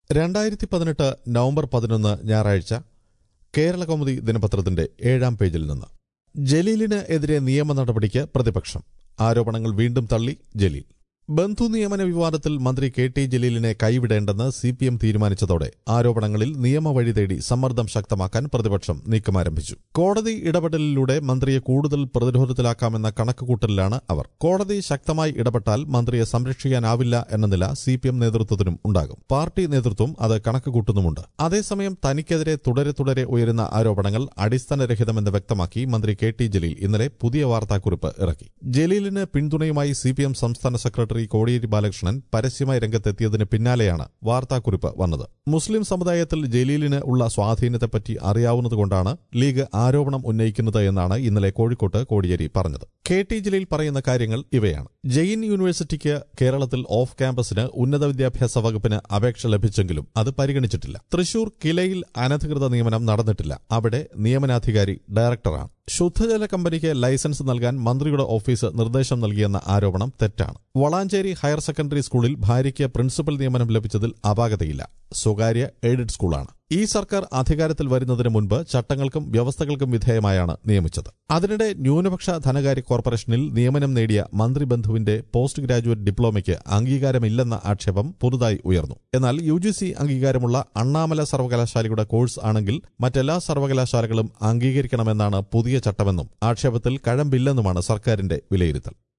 രണ്ടായിരത്തി പതിനെട്ട് നവംബർ പതിനൊന്ന് ഞായറാഴ്ച കേരള കൗമുദി ദിനപത്രത്തിന്റെ ഏഴാം പേജിൽ നിന്ന് ജലീലിന് എതിരെ നിയമ നടപടിക്ക് പ്രതിപക്ഷം ആരോപണങ്ങൾ വീണ്ടും തള്ളി ജലീൽ ബന്ധു നിയമന വിവാദത്തിൽ മന്ത്രി കെ ടി ജലീലിനെ കൈവിടേണ്ടെന്ന് സി പി എം തീരുമാനിച്ചതോടെ ആരോപണങ്ങളിൽ നിയമവഴി തേടി സമ്മർദ്ദം ശക്തമാക്കാൻ പ്രതിപക്ഷം നീക്കമാരംഭിച്ചു കോടതി ഇടപെടലിലൂടെ മന്ത്രിയെ കൂടുതൽ പ്രതിരോധത്തിലാക്കാമെന്ന കണക്കുകൂട്ടലിലാണ് അവർ കോടതി ശക്തമായി ഇടപെട്ടാൽ മന്ത്രിയെ സംരക്ഷിക്കാനാവില്ല എന്ന നില സി പി എം നേതൃത്വത്തിനും ഉണ്ടാകും പാർട്ടി നേതൃത്വം അത് കണക്കുകൂട്ടുന്നുമുണ്ട് അതേസമയം തനിക്കെതിരെ തുടരെ തുടരെ ഉയരുന്ന ആരോപണങ്ങൾ അടിസ്ഥാനരഹിതമെന്ന് വ്യക്തമാക്കി മന്ത്രി കെ ടി ജലീൽ ഇന്നലെ പുതിയ വാർത്താക്കുറിപ്പ് ഇറക്കി ജലീലിന് പിന്തുണയുമായി സി പി എം സംസ്ഥാന സെക്രട്ടറി കോടിയേരി ബാലകൃഷ്ണൻ പരസ്യമായി രംഗത്തെത്തിയതിന് പിന്നാലെയാണ് വാർത്താക്കുറിപ്പ് വന്നത് മുസ്ലിം സമുദായത്തിൽ ജലീലിന് ഉള്ള സ്വാധീനത്തെപ്പറ്റി അറിയാവുന്നതുകൊണ്ടാണ് ലീഗ് ആരോപണം ഉന്നയിക്കുന്നത് എന്നാണ് ഇന്നലെ കോഴിക്കോട്ട് കോടിയേരി പറഞ്ഞത് കെ ടി ജലീൽ പറയുന്ന കാര്യങ്ങൾ ഇവയാണ് ജെയിൻ യൂണിവേഴ്സിറ്റിക്ക് കേരളത്തിൽ ഓഫ് ക്യാമ്പസിന് ഉന്നത വിദ്യാഭ്യാസ വകുപ്പിന് അപേക്ഷ ലഭിച്ചെങ്കിലും അത് പരിഗണിച്ചിട്ടില്ല തൃശൂർ കിലയിൽ അനധികൃത നിയമനം നടന്നിട്ടില്ല അവിടെ നിയമനാധികാരി ഡയറക്ടറാണ് ശുദ്ധജല കമ്പനിക്ക് ലൈസൻസ് നൽകാൻ മന്ത്രിയുടെ ഓഫീസ് നിർദ്ദേശം നൽകിയെന്ന ആരോപണം തെറ്റാണ് വളാഞ്ചേരി ഹയർ സെക്കൻഡറി സ്കൂളിൽ ഭാര്യയ്ക്ക് പ്രിൻസിപ്പൽ നിയമനം ലഭിച്ചതിൽ അപാകതയില്ല സ്വകാര്യ എയ്ഡഡ് സ്കൂളാണ് ഈ സർക്കാർ അധികാരത്തിൽ വരുന്നതിന് മുൻപ് ചട്ടങ്ങൾക്കും വ്യവസ്ഥകൾക്കും വിധേയമായാണ് നിയമിച്ചത് അതിനിടെ ന്യൂനപക്ഷ ധനകാര്യ കോർപ്പറേഷനിൽ നിയമനം നേടിയ മന്ത്രി ബന്ധുവിന്റെ പോസ്റ്റ് ഗ്രാജുവേറ്റ് ഡിപ്ലോമയ്ക്ക് അംഗീകാരമില്ലെന്ന ആക്ഷേപം പുതുതായി ഉയർന്നു എന്നാൽ യു ജി സി അംഗീകാരമുള്ള അണ്ണാമല സർവകലാശാലയുടെ കോഴ്സ് ആണെങ്കിൽ മറ്റെല്ലാ സർവകലാശാലകളും അംഗീകരിക്കണമെന്നാണ് പുതിയ ചട്ടമെന്നും ആക്ഷേപത്തിൽ കഴമ്പില്ലെന്നുമാണ് സർക്കാരിന്റെ വിലയിരുത്തൽ